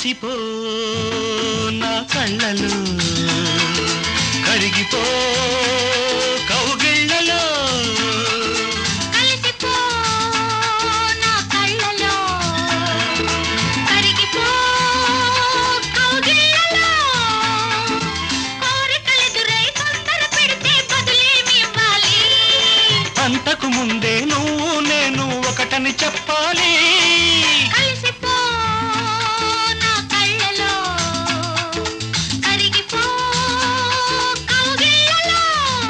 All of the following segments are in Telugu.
కలిసిపో నా కళ్ళలో కరిగిపో కౌగిళ్ళలో కలిసిపో నా కళ్ళలో కరిగిపో కౌగిళ్ళలో కోరికలెదురై తొందర పెడితే బదులేమి ఇవ్వాలి అంతకు ముందే నువ్వు నేను ఒకటని చెప్పాలి కలిసిపో నా కళ్ళలో కరిగిపో కౌగిళ్ళలో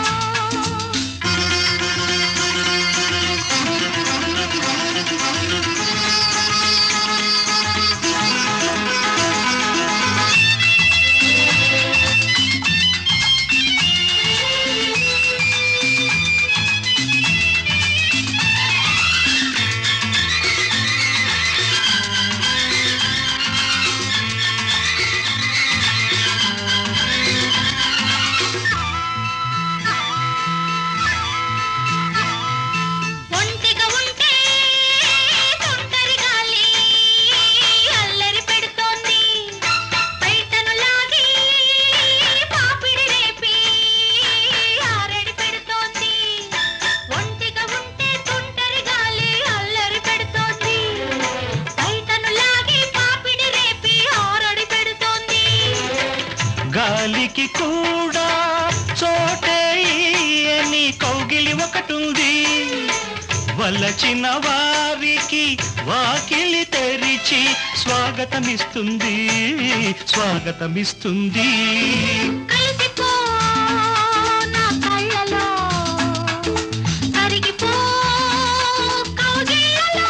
ఒంటిగా ఉంటే తొంటరి గాలి అల్లరి పెడుతోంది బయటను లాగి పాపిడి రేపి ఆరడి పెడుతోంది ఒంటిగా ఉంటే తొంటరి గాలి అల్లరి పెడుతోంది బయటను లాగి పాపిడి రేపి ఆరడి పెడుతోంది గాలికి కూడా చోటే అని కౌగిలి ఒకటుంది వలచిన వారికి వాకిలి తెరిచి స్వాగతమిస్తుంది స్వాగతమిస్తుంది కలిసిపో నా కళ్ళలో కరిగిపో కౌగిళ్ళలో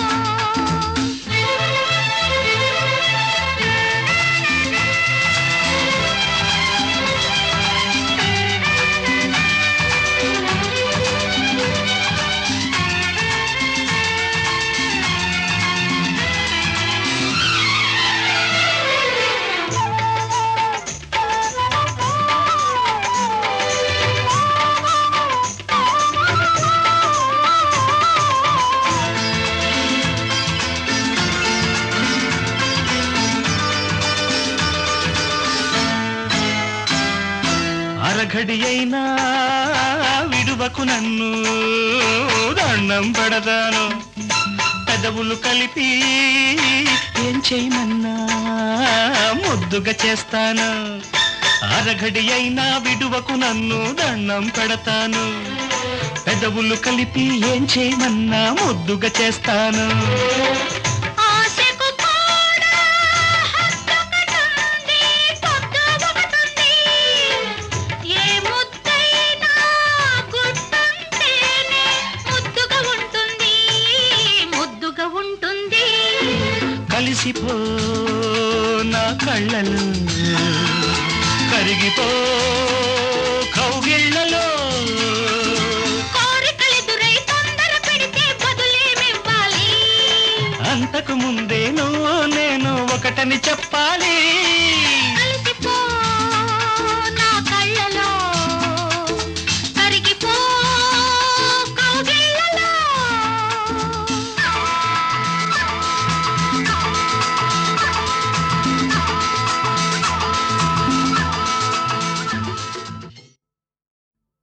అరఘడి అయినా విడువకు నన్ను దండం పడదాను పెదవులు కలిపి ఏం చేయమన్నా ముద్దుగా చేస్తాను అరఘడి అయినా విడువకు నన్ను దండం పెడతాను పెదవులు కలిపి ఏం చేయమన్నా ముద్దుగా చేస్తాను ఆశకు కూడా హద్దొకటుంది, పొద్దు ఒకటుంది. ఏ ముద్దైనా గుర్తుంటేనే ముద్దుగా ఉంటుంది, ముద్దుగా ఉంటుంది కలిసిపో నా కళ్ళలో కరిగిపో కౌగిళ్ళలో కోరికలెదురై తొందర పెడితే బదులేమివ్వాలి అంతకు ముందే నువ్వు నేను ఒకటని చెప్పాలి